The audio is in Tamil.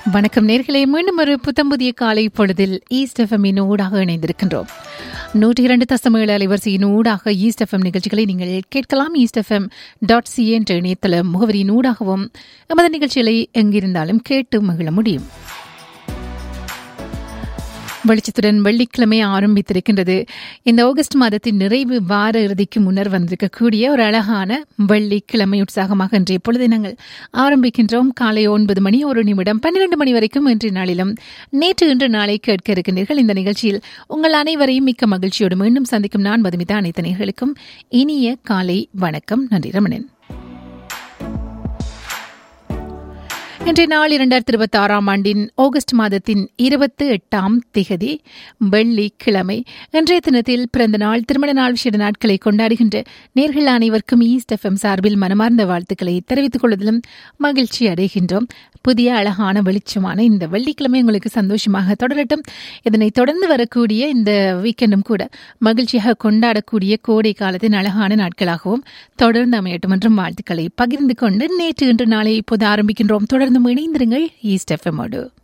வணக்கம் நேர்களே மீண்டும் ஒரு புத்தம்புதிய காலை பொழுதில் ஈஸ்ட் எஃப்எம்மின் ஊடாக இணைந்திருக்கின்றோம் நூற்றி இரண்டு தசம ஏழு அலைவரிசையின் ஊடாக ஈஸ்ட் எஃப்எம் நிகழ்ச்சிகளை நீங்கள் கேட்கலாம் ஈஸ்ட் எஃப்எம் டாட் சி என்ற இணையதள முகவரியின் ஊடாகவும் எமது நிகழ்ச்சிகளை எங்கிருந்தாலும் கேட்டு மகிழ முடியும் வெளிச்சத்துடன் வெள்ளிக்கிழமை ஆரம்பித்திருக்கின்றது இந்த ஆகஸ்ட் மாதத்தின் நிறைவு வார இறுதிக்கு முன்னர் வந்திருக்கக்கூடிய ஒரு அழகான வெள்ளிக்கிழமை உற்சாகமாக இன்றைய பொழுது நாங்கள் ஆரம்பிக்கின்றோம் காலை ஒன்பது மணி ஒரு நிமிடம் பன்னிரண்டு மணி வரைக்கும் இன்றைய நாளிலும் நேற்று இன்று நாளை கேட்க இருக்கின்றீர்கள் இந்த நிகழ்ச்சியில் உங்கள் அனைவரையும் மிக்க மகிழ்ச்சியோடு மீண்டும் சந்திக்கும் நான் மதுமிதா அனைத்து நேர்களுக்கும் இனிய காலை வணக்கம் நன்றி ரமணன் இன்றைய நாள் இரண்டாயிரத்தி இருபத்தி ஆறாம் ஆண்டின் ஆகஸ்ட் மாதத்தின் இருபத்தி எட்டாம் திகதி வெள்ளிக்கிழமை இன்றைய தினத்தில் பிறந்த நாள் திருமண நாள் விசேட நாட்களை கொண்டாடுகின்ற நேர்கள் அனைவருக்கும் ஈஸ்ட் எஃப்எம் சார்பில் மனமார்ந்த வாழ்த்துக்களை தெரிவித்துக் கொள்வதிலும் மகிழ்ச்சி அடைகின்றோம் புதிய அழகான வெளிச்சமான இந்த வெள்ளிக்கிழமை உங்களுக்கு சந்தோஷமாக தொடரட்டும் இதனை தொடர்ந்து வரக்கூடிய இந்த வீக்கெண்டும் கூட மகிழ்ச்சியாக கொண்டாடக்கூடிய கோடை காலத்தின் அழகான நாட்களாகவும் தொடர்ந்து அமையட்டும் என்றும் வாழ்த்துக்களை பகிர்ந்து கொண்டு நேற்று இன்று நாளை இப்போது ஆரம்பிக்கின்றோம் தொடர்ந்து இணைந்திருங்கள் ஈஸ்ட் எஃப்எம்மோடு